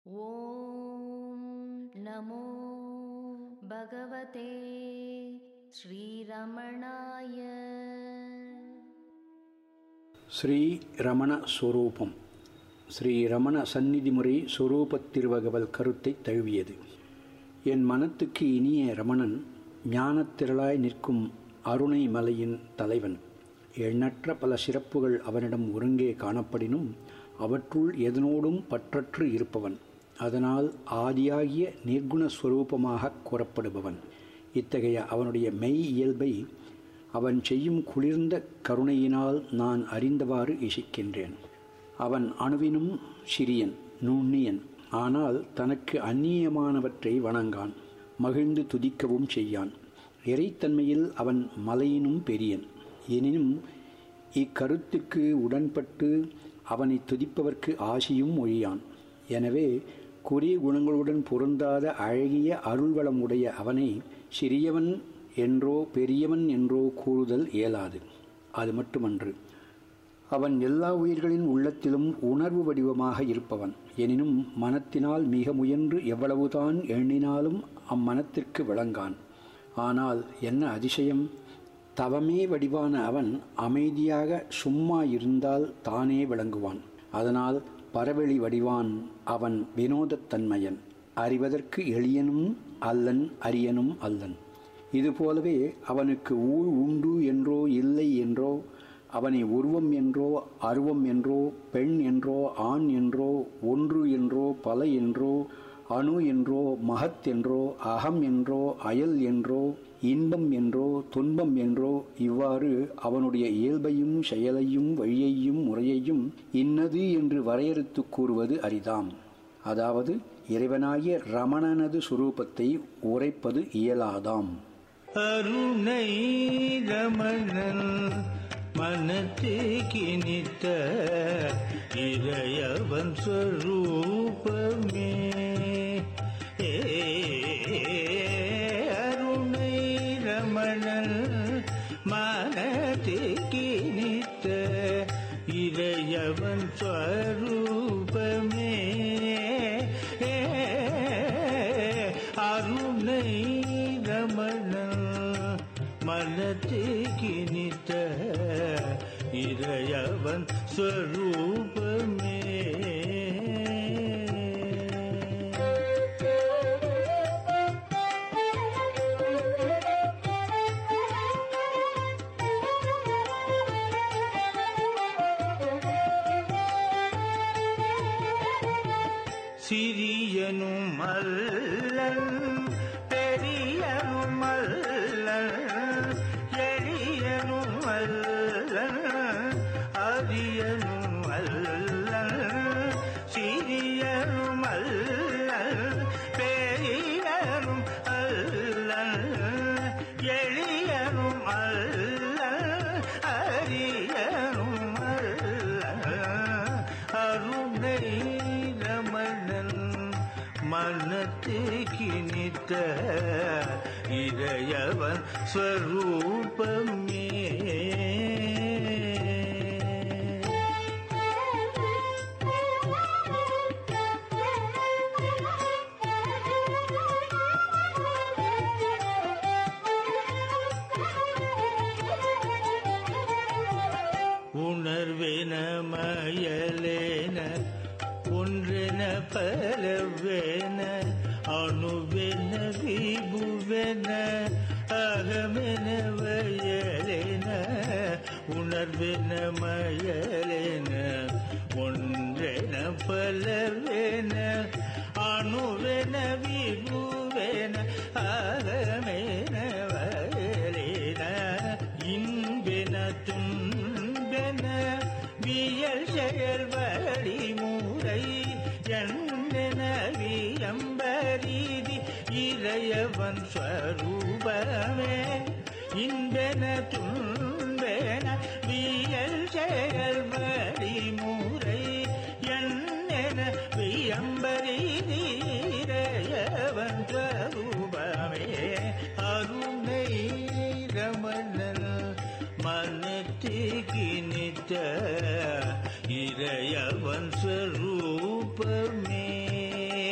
ॐ नमो भगवते श्रीरमणाय ஸ்ரீ ரமண ஸ்வரூபம் ஸ்ரீ ரமண சந்நிதி முறை சொரூபத் திருவகவல் கருத்தை தழுவியது என் மனத்துக்கு இனிய ரமணன் ஞானத்திரளாய் நிற்கும் அருணை மலையின் தலைவன் எண்ணற்ற பல சிறப்புகள் அவனிடம் ஒருங்கே காணப்படினும் அவற்றுள் எதனோடும் பற்றற்று இருப்பவன் அதனால் ஆதியாகிய நிர்குண ஸ்வரூபமாக கூறப்படுபவன் இத்தகைய அவனுடைய மெய் இயல்பை அவன் செய்யும் குளிர்ந்த கருணையினால் நான் அறிந்தவாறு இசிக்கின்றேன் அவன் அணுவினும் சிறியன் நுண்ணியன் ஆனால் தனக்கு அந்நியமானவற்றை வணங்கான் மகிழ்ந்து துதிக்கவும் செய்யான் இறைத்தன்மையில் அவன் மலையினும் பெரியன் எனினும் இக்கருத்துக்கு உடன்பட்டு அவனை துதிப்பவர்க்கு ஆசியும் மொழியான் எனவே குறிய குணங்களுடன் பொருந்தாத அழகிய அருள்வளம் உடைய அவனை சிறியவன் என்றோ பெரியவன் என்றோ கூறுதல் இயலாது அது மட்டுமன்று அவன் எல்லா உயிர்களின் உள்ளத்திலும் உணர்வு வடிவமாக இருப்பவன் எனினும் மனத்தினால் மிக முயன்று எவ்வளவுதான் எண்ணினாலும் அம்மனத்திற்கு விளங்கான் ஆனால் என்ன அதிசயம் தவமே வடிவான அவன் அமைதியாக சும்மா இருந்தால் தானே விளங்குவான் அதனால் பரவெளி வடிவான் அவன் வினோதத்தன்மையன் அறிவதற்கு எளியனும் அல்லன் அரியனும் அல்லன் இதுபோலவே அவனுக்கு ஊழ் உண்டு என்றோ இல்லை என்றோ அவனை உருவம் என்றோ அருவம் என்றோ பெண் என்றோ ஆண் என்றோ ஒன்று என்றோ பல என்றோ அணு என்றோ மகத் என்றோ அகம் என்றோ அயல் என்றோ இன்பம் என்றோ துன்பம் என்றோ இவ்வாறு அவனுடைய இயல்பையும் செயலையும் வழியையும் முறையையும் இன்னது என்று வரையறுத்து கூறுவது அரிதாம் அதாவது இறைவனாகிய ரமணனது சுரூபத்தை உரைப்பது இயலாதாம் அருணை ரமணன் மனத்துக்கு நித்த இறையவன் ஸ்வரூபமே ஏ, அருணை ரமணன் மனத்துக்கு நித்த இறையவன் ஸ்வரூபமே ஏ, அருணை ரமணன் மனத்துக்கு நித்த இறையவன் ஸ்வரூபமே சிறியனும் அல்லன் பெரியனும் அல்லன் எளியனும் அல்லன் அரியனும் அல்லன் சிறியனும் அல்லன் பெரியனும் அல்லன் எளியனும் அல்லன் அரியனும் அல்லன் அருணை ரமணன் மனத்துக்கு நித்த இறையவன் ஸ்வரூபமே உணர்வென மயலேன ஒன்றென பலவென அணுவென விபுவென அகமென வயலென உணர்வென மயலென ஒன்றென பலவென அணுவென விபுவென அகமென வயலென இன்பென துன்பென வியல் செயல் வழி மூரை எண்ணென வியம்பரீதி இறையவன் ஸ்வரூபமே இன்பென துன்பென வியல் செயல் வழி மூரை எண்ணென வியம்பரீதி இறையவன் ஸ்வரூபமே அருணை ரமணன் மனத்துக்கு நித்த இறையவன் ஸ்வரூபமே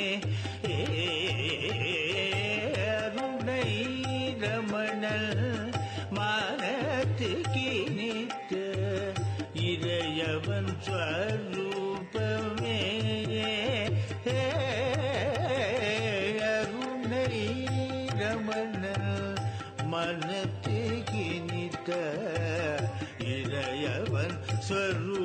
மனத்துக்கு நித்த இறையவன் ஸ்வரூபமே அருணை ரமண மனத்துக்கு நித்த இறையவன் ஸ்வரூபமே